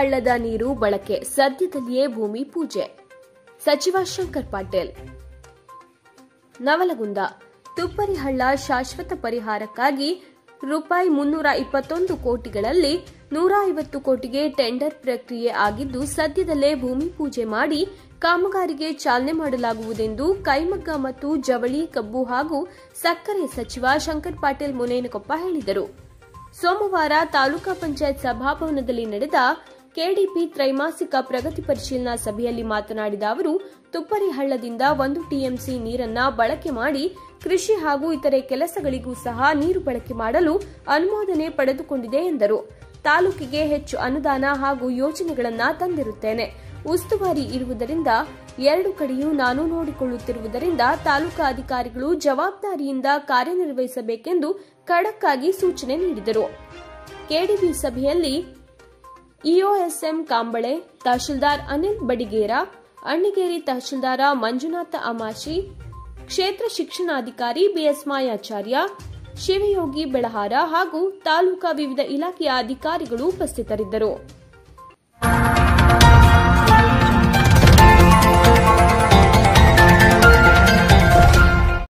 ಹಳ್ಳದ ನೀರು ಬಳಕೆ ಸದ್ಯದಲ್ಲಿಯೇ ಭೂಮಿ ಪೂಜೆ ಸಚಿವ ಶಂಕರ್ ಪಾಟೀಲ್ ನವಲಗುಂದ ತುಪ್ಪರಿ ಹಳ್ಳ ಶಾಶ್ವತ ಪರಿಹಾರಕ್ಕಾಗಿ ರೂಪಾಯಿ ಮುನ್ನೂರ ಇಪ್ಪತ್ತೊಂದು ಕೋಟಿಗಳಲ್ಲಿ ನೂರ ಐವತ್ತು ಕೋಟಿಗೆ ಟೆಂಡರ್ ಪ್ರಕ್ರಿಯೆ ಆಗಿದ್ದು ಸದ್ಯದಲ್ಲೇ ಭೂಮಿ ಪೂಜೆ ಮಾಡಿ ಕಾಮಗಾರಿಗೆ ಚಾಲನೆ ಮಾಡಲಾಗುವುದೆಂದು ಕೈಮಗ್ಗ ಮತ್ತು ಜವಳಿ ಕಬ್ಬು ಹಾಗೂ ಸಕ್ಕರೆ ಸಚಿವ ಶಂಕರ್ ಪಾಟೀಲ್ ಮುನೇನಕೊಪ್ಪ ಹೇಳಿದರು ಸೋಮವಾರ ತಾಲೂಕಾ ಪಂಚಾಯತ್ ಸಭಾಭವನದಲ್ಲಿ ನಡೆದ ಕೆಡಿಪಿ ತ್ರೈಮಾಸಿಕ ಪ್ರಗತಿ ಪರಿಶೀಲನಾ ಸಭೆಯಲ್ಲಿ ಮಾತನಾಡಿದ ಅವರು ತುಪ್ಪರಿ ಹಳ್ಳದಿಂದ ಒಂದು ಟಿಎಂಸಿ ನೀರನ್ನ ಬಳಕೆ ಮಾಡಿ ಕೃಷಿ ಹಾಗೂ ಇತರೆ ಕೆಲಸಗಳಿಗೂ ಸಹ ನೀರು ಬಳಕೆ ಮಾಡಲು ಅನುಮೋದನೆ ಪಡೆದುಕೊಂಡಿದೆ ಎಂದರು ತಾಲೂಕಿಗೆ ಹೆಚ್ಚು ಅನುದಾನ ಹಾಗೂ ಯೋಜನೆಗಳನ್ನ ತಂದಿರುತ್ತೇನೆ ಉಸ್ತುವಾರಿ ಇರುವುದರಿಂದ ಎರಡು ಕಡೆಯೂ ನಾನು ನೋಡಿಕೊಳ್ಳುತ್ತಿರುವುದರಿಂದ ತಾಲೂಕಾ ಅಧಿಕಾರಿಗಳು ಜವಾಬ್ದಾರಿಯಿಂದ ಕಾರ್ಯನಿರ್ವಹಿಸಬೇಕೆಂದು ಖಡಕ್ ಆಗಿ ಸೂಚನೆ ನೀಡಿದರು ಕೆಡಿಬಿ ಸಭೆಯಲ್ಲಿ ಇಒಎಸ್ಎಂ ಕಾಂಬಳೆ ತಹಶೀಲ್ದಾರ್ ಅನಿಲ್ ಬಡಿಗೇರ ಅಣ್ಣಿಗೇರಿ ತಹಶೀಲ್ದಾರ ಮಂಜುನಾಥ ಅಮಾಶಿ ಕ್ಷೇತ್ರ ಶಿಕ್ಷಣಾಧಿಕಾರಿ ಬಿಎಸ್ ಮಾಯಾಚಾರ್ಯ ಶಿವಯೋಗಿ ಬೆಳಹಾರ ಹಾಗೂ ತಾಲೂಕಾ ವಿವಿಧ ಇಲಾಖೆಯ ಅಧಿಕಾರಿಗಳು ಉಪಸ್ಥಿತರಿದ್ದರು